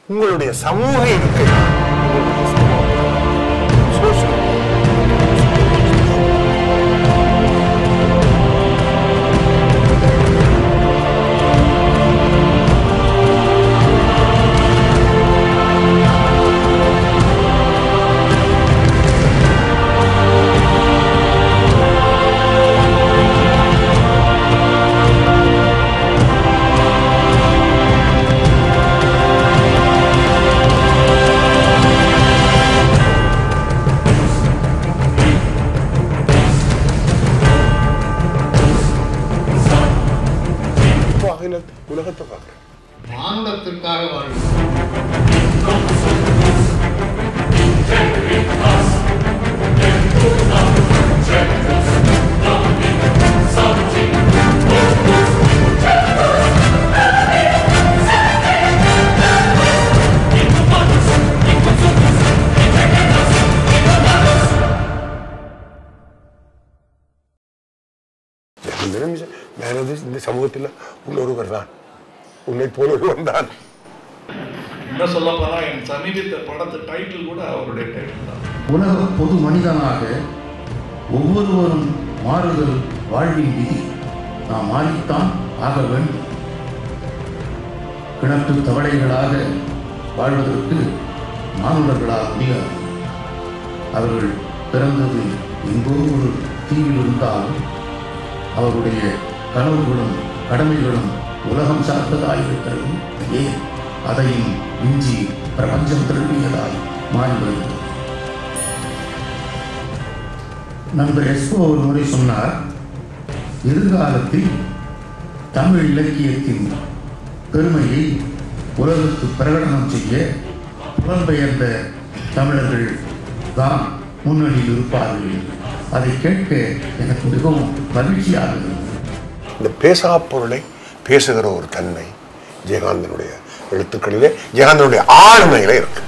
உங்களுடைய சமூக இருக்கை உங்களுடைய சமூக social இப்போ அகிலத்தை உலகத்தை பார்க்குறேன் மானுடத்திற்காக வாழ்கிறோம் இந்த நிமிஷம் ഞാനത് இந்த சமூகத்தில் உள்ள ஒருவர் தான் உன்னை போல ஒருவன் தான் என்ன சொல்ல போனா என் சமீபத்த படத்து டைட்டில் கூட அவருடைய டைட்டில் தான் உலக பொது மனிதனாக ஒவ்வொருவரும் மாறுதல் வாழ்வின் விதி நாம் மாறித்தான் ஆக வேண்டும் கிணற்று தவளைகளாக வாழ்வதற்கு மானுடர்களால் முடியாது அவர்கள் பிறந்தது எங்கோ ஒரு தீவில் இருந்தாலும் அவருடைய கனவுகளும் கடமைகளும் உலகம் சார்ந்ததாயிருக்கிறது ஏன் அதையும் மிஞ்சி பிரபஞ்சம் திரும்பியதாய் மாறி வருகிறது நண்பர் எஸ்கோ ஒரு முறை சொன்னார் எதிர்காலத்தில் தமிழ் இலக்கியத்தின் பெருமையை உலகுக்கு பிரகடனம் செய்ய புலம்பெயர்ந்த தமிழர்கள் தான் முன்னணியில் இருப்பார்கள் என்று. அதை கேட்க எனக்கு மிகவும் மகிழ்ச்சியாக இருந்தது இந்த பேசா பொருளை பேசுகிற ஒரு தன்மை ஜெயகாந்தனுடைய எழுத்துக்களிலே ஜெயகாந்தனுடைய ஆளுமையில இருக்கு